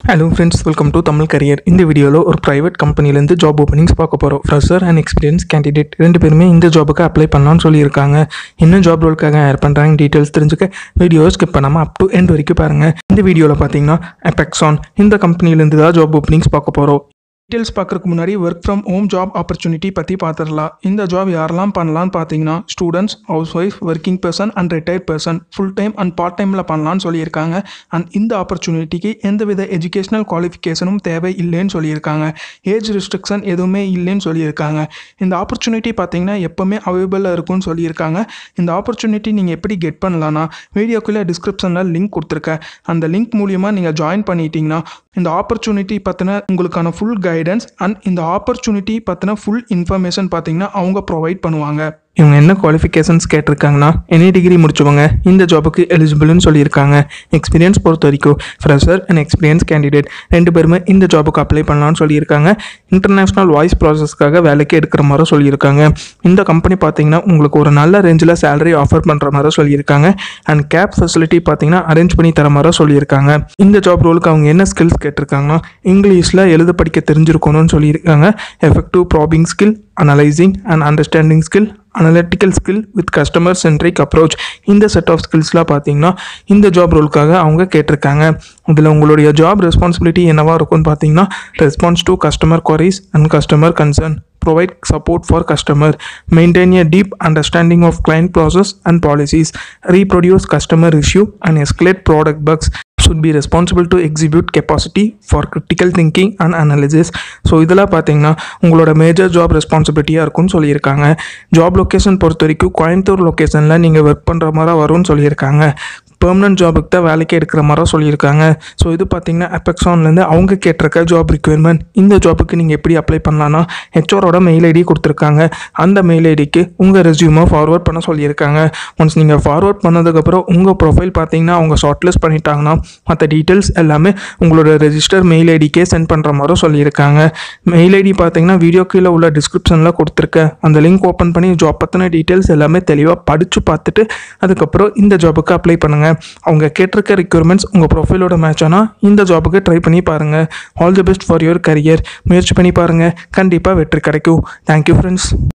hello friends welcome to Tamil career இந்த வீடியோவில் ஒரு ப்ரைவேட் கம்பெனிலேருந்து ஜாப் ஓப்பனிங்ஸ் பார்க்க போகிறோம் ஃப்ரெஷர் அண்ட் எக்ஸ்பீரியன்ஸ் கேண்டிடேட் ரெண்டு பேருமே இந்த ஜாபுக்கு அப்ளை பண்ணலாம்னு சொல்லியிருக்காங்க என்ன ஜாப் ரோலுக்காக ஹேர் பண்ணுறாங்க டீட்டெயில்ஸ் தெரிஞ்சுக்க வீடியோ ஸ்கிப் பண்ணாமல் அப் டு எண்ட் வரைக்கும் பாருங்கள் இந்த வீடியோவில் பார்த்தீங்கன்னா அபெக்ஸான் இந்த கம்பெனிலேருந்து தான் ஜாப் ஓப்பனிங்ஸ் பார்க்க போகிறோம் டீட்டெயில்ஸ் பார்க்குறதுக்கு முன்னாடி work from home job opportunity பற்றி பார்த்துடலாம் இந்த ஜாப் யாரெல்லாம் பண்ணலான்னு பார்த்தீங்கன்னா students housewife working person and retired person full time and part டைமில் பண்ணலான்னு சொல்லியிருக்காங்க அண்ட் இந்த ஆப்பர்ச்சுனிட்டிக்கு எந்தவித எஜுகேஷனல் குவாலிஃபிகேஷனும் தேவை இல்லைன்னு சொல்லியிருக்காங்க ஏஜ் ரெஸ்ட்ரிக்ஷன் எதுவுமே இல்லைன்னு சொல்லியிருக்காங்க இந்த ஆப்பர்ச்சுனிட்டி பார்த்தீங்கன்னா எப்போவுமே அவைலபிளாக இருக்கும்னு சொல்லியிருக்காங்க இந்த ஆப்பர்ச்சுனிட்டி நீங்கள் எப்படி கெட் பண்ணலான்னா வீடியோக்குள்ளே டிஸ்கிரிப்ஷனில் லிங்க் கொடுத்துருக்கேன் அந்த லிங்க் மூலியமாக நீங்கள் ஜாயின் பண்ணிட்டீங்கன்னா இந்த ஆப்பர்ச்சுனிட்டி பற்றின உங்களுக்கான ஃபுல் கைடன்ஸ் அண்ட் இந்த ஆப்பர்ச்சுனிட்டி பற்றின ஃபுல் இன்ஃபர்மேஷன் பார்த்தீங்கன்னா அவங்க ப்ரொவைட் பண்ணுவாங்க இவங்க என்ன குவாலிஃபிகேஷன்ஸ் கேட்டிருக்காங்கன்னா எனி டிகிரி முடிச்சவங்க இந்த ஜாபுக்கு எலிஜிபிள்னு சொல்லியிருக்காங்க எக்ஸ்பீரியன்ஸ் பொறுத்த வரைக்கும் ஃப்ரெஷர் அண்ட் எக்ஸ்பீரியன்ஸ் கேண்டிடேட் ரெண்டு பேருமே இந்த ஜாபுக்கு அப்ளை பண்ணலாம்னு சொல்லியிருக்காங்க இன்டர்நேஷ்னல் வாய்ஸ் ப்ராசஸ்க்காக வேலைக்கு எடுக்கிற மாதிரி சொல்லியிருக்காங்க இந்த கம்பெனி பார்த்தீங்கன்னா உங்களுக்கு ஒரு நல்ல ரேஞ்சில் சேலரி ஆஃபர் பண்ணுற மாதிரி சொல்லியிருக்காங்க அண்ட் கேப் ஃபெசிலிட்டி பார்த்தீங்கன்னா அரேஞ்ச் பண்ணி தர மாதிரி சொல்லியிருக்காங்க இந்த ஜாப் ரோலுக்கு அவங்க என்ன ஸ்கில்ஸ் கேட்டிருக்காங்கன்னா இங்கிலீஷில் எழுத படிக்க தெரிஞ்சிருக்கணும்னு சொல்லியிருக்காங்க effective probing skill analysing and understanding skill analytical skill with customer centric approach இந்த செட் ஆஃப் ஸ்கில்ஸ்லாம் பார்த்தீங்கன்னா இந்த ஜாப் ரோலுக்காக அவங்க கேட்டிருக்காங்க இதில் உங்களுடைய ஜாப் ரெஸ்பான்சிபிலிட்டி என்னவாக இருக்கும்னு பார்த்தீங்கன்னா response to customer queries and customer concern provide support for customer maintain a deep understanding of client process and policies reproduce customer issue and escalate product bugs should be responsible to exhibit capacity for critical thinking and analysis so இதெல்லாம் பார்த்தீங்கன்னா உங்களோட major job ரெஸ்பான்சிபிலிட்டியாக இருக்கும்னு சொல்லியிருக்காங்க job location பொறுத்த வரைக்கும் கோயம்புத்தூர் லொக்கேஷனில் நீங்கள் work பண்ணுற மாதிரி வரும்னு சொல்லியிருக்காங்க பெர்மனன்ட் ஜாபுக்கு தான் வேலைக்கு எடுக்கிற மாதிரி சொல்லியிருக்காங்க ஸோ இது பார்த்தீங்கன்னா அபெக்ஸான்லேருந்து அவங்க கேட்டிருக்க ஜாப் ரிக்வயர்மெண்ட் இந்த ஜாபுக்கு நீங்கள் எப்படி அப்ளை பண்ணலான்னா ஹெச்ஆரோட மெயில் ஐடி கொடுத்துருக்காங்க அந்த மெயில் ஐடிக்கு உங்கள் ரெஸ்யூமை ஃபார்வர்ட் பண்ண சொல்லியிருக்காங்க ஒன்ஸ் நீங்கள் ஃபார்வர்ட் பண்ணதுக்கப்புறம் உங்கள் ப்ரொஃபைல் பார்த்தீங்கன்னா அவங்க ஷார்ட் லிஸ்ட் பண்ணிட்டாங்கன்னா மற்ற டீட்டெயில்ஸ் எல்லாமே உங்களோட ரெஜிஸ்டர் மெயில் ஐடிக்கே சென்ட் பண்ணுற மாதிரி சொல்லியிருக்காங்க மெயில் ஐடி பார்த்தீங்கன்னா வீடியோ கீழே உள்ள டிஸ்கிரிப்ஷனில் கொடுத்துருக்கேன் அந்த லிங்க் ஓப்பன் பண்ணி ஜாப் பற்றின டீட்டெயில்ஸ் எல்லாமே தெளிவாக படித்து பார்த்துட்டு அதுக்கப்புறம் இந்த ஜாபுக்கு அப்ளை பண்ணுங்கள் அவங்க கேட்டிருக்க ரிக்யர்மெண்ட்ஸ் உங்கள் ப்ரொஃபைலோட மேட்ச் ஆனால் இந்த ஜாபுக்கு ட்ரை பண்ணி பாருங்கள் all the best for your career முயற்சி பண்ணி பாருங்கள் கண்டிப்பாக வெற்றி கிடைக்கும் தேங்க்யூ ஃப்ரெண்ட்ஸ்